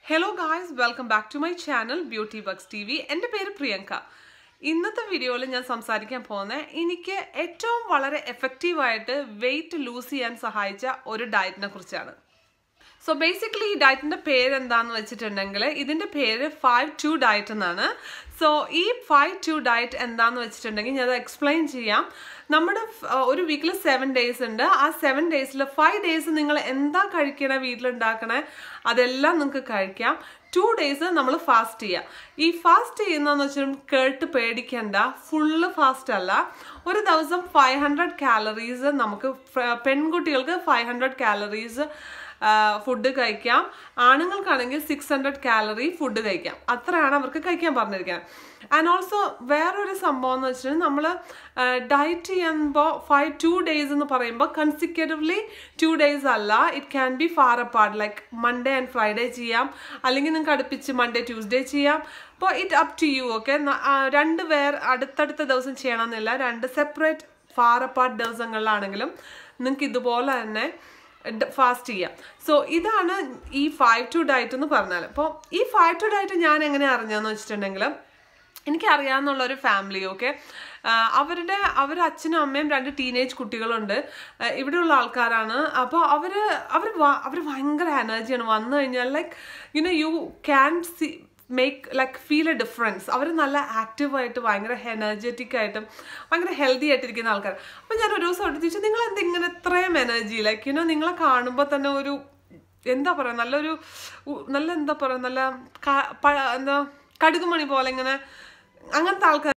hello guys welcome back to my channel beauty bucks T V എൻ്റെ പേര് പ്രിയങ്ക ഇന്നത്തെ വീഡിയോയിൽ ഞാൻ സംസാരിക്കാൻ പോകുന്നത് എനിക്ക് ഏറ്റവും വളരെ എഫക്റ്റീവായിട്ട് വെയിറ്റ് ലൂസ് ചെയ്യാൻ സഹായിച്ച ഒരു ഡയറ്റിനെ കുറിച്ചാണ് സോ ബേസിക്കലി ഈ ഡയറ്റിന്റെ പേര് എന്താന്ന് വെച്ചിട്ടുണ്ടെങ്കിൽ ഇതിന്റെ പേര് ഫൈവ് ടു ഡയറ്റ് എന്നാണ് സോ ഈ ഫൈവ് ടു ഡയറ്റ് എന്താന്ന് വെച്ചിട്ടുണ്ടെങ്കിൽ ഞാൻ അത് എക്സ്പ്ലെയിൻ ചെയ്യാം നമ്മുടെ ഫ്- ഒരു വീക്കിൽ സെവൻ ഡേയ്സ് ഉണ്ട് ആ സെവൻ ഡേയ്സിൽ ഫൈവ് ഡേയ്സ് നിങ്ങൾ എന്താ കഴിക്കണേ വീട്ടിലുണ്ടാക്കണേ അതെല്ലാം നിങ്ങൾക്ക് കഴിക്കാം ടു ഡേയ്സ് നമ്മൾ ഫാസ്റ്റ് ചെയ്യാം ഈ ഫാസ്റ്റ് ചെയ്യുന്നതെന്ന് വെച്ചാൽ കേട്ട് പേടിക്കണ്ട ഫുള്ള് ഫാസ്റ്റ് അല്ല ഒരു ദിവസം ഫൈവ് ഹൺഡ്രഡ് കാലറീസ് നമുക്ക് ഫ- പെൺകുട്ടികൾക്ക് ഫൈവ് ഹൺഡ്രഡ് കാലറീസ് ഫുഡ് കഴിക്കാം ആണുങ്ങൾക്കാണെങ്കിൽ സിക്സ് ഹൺഡ്രഡ് കാലറി ഫുഡ് കഴിക്കാം അത്രയാണ് അവർക്ക് കഴിക്കാൻ പറഞ്ഞിരിക്കുന്നത് ആൻഡ് ഓൾസോ വേറൊരു സംഭവം എന്ന് വെച്ചിട്ടുണ്ടെങ്കിൽ നമ്മൾ ഡയറ്റ് ചെയ്യുമ്പോൾ ഫൈവ് ടു ഡേയ്സ് എന്ന് പറയുമ്പോൾ കൺസിക്യൂട്ടീവ്ലി ടു ഡേയ്സ് അല്ല it can be far apart like Monday and Friday ചെയ്യാം അല്ലെങ്കിൽ നിങ്ങൾക്ക് അടുപ്പിച്ച് മൺഡേ ട്യൂസ്ഡേ ചെയ്യാം അപ്പോൾ it up to you okay രണ്ട് പേർ അടുത്തടുത്ത ദിവസം ചെയ്യണമെന്നില്ല രണ്ട് സെപ്പറേറ്റ് ഫാർ അപ്പാർട്ട് ദിവസങ്ങളിലാണെങ്കിലും നിങ്ങൾക്ക് ഇതുപോലെ തന്നെ ഫാസ്റ്റ് ചെയ്യാം സോ ഇതാണ് ഈ ഫൈവ് ടു ഡയറ്റ് എന്ന് പറഞ്ഞാൽ അപ്പോൾ ഈ ഫൈവ് ടു ഡയറ്റ് ഞാൻ എങ്ങനെ അറിഞ്ഞതെന്ന് വെച്ചിട്ടുണ്ടെങ്കിൽ എനിക്കറിയാവുന്നുള്ള ഒരു ഫാമിലി ഓക്കെ അവരുടെ അവർ അച്ഛനും അമ്മയും രണ്ട് ടീനേജ് കുട്ടികളുണ്ട് ആ, ഇവിടെയുള്ള ആൾക്കാരാണ് അപ്പോൾ അവർ അവർ അവർ ഭയങ്കര എനർജിയാണ് വന്നു കഴിഞ്ഞാൽ like you know you can see make like feel a difference അവർ നല്ല ആക്റ്റീവായിട്ട് ഭയങ്കര എനർജറ്റിക് ആയിട്ടും ഭയങ്കര ഹെൽത്തി ആയിട്ടിരിക്കുന്ന ആൾക്കാർ അപ്പം ഞാൻ ഒരു ദിവസം എടുത്ത് ചോദിച്ചു നിങ്ങൾ എന്താ ഇങ്ങനെ ഇത്രയും എനർജി ലൈക്ക് യുനോ നിങ്ങളെ കാണുമ്പോൾ തന്നെ ഒരു എന്താ പറയുക നല്ലൊരു ഉ- നല്ല എന്താ പറയുക നല്ല ക- പ- എന്താ കടുകുമണി പോലെ ഇങ്ങനെ അങ്ങനത്തെ ആൾക്കാർ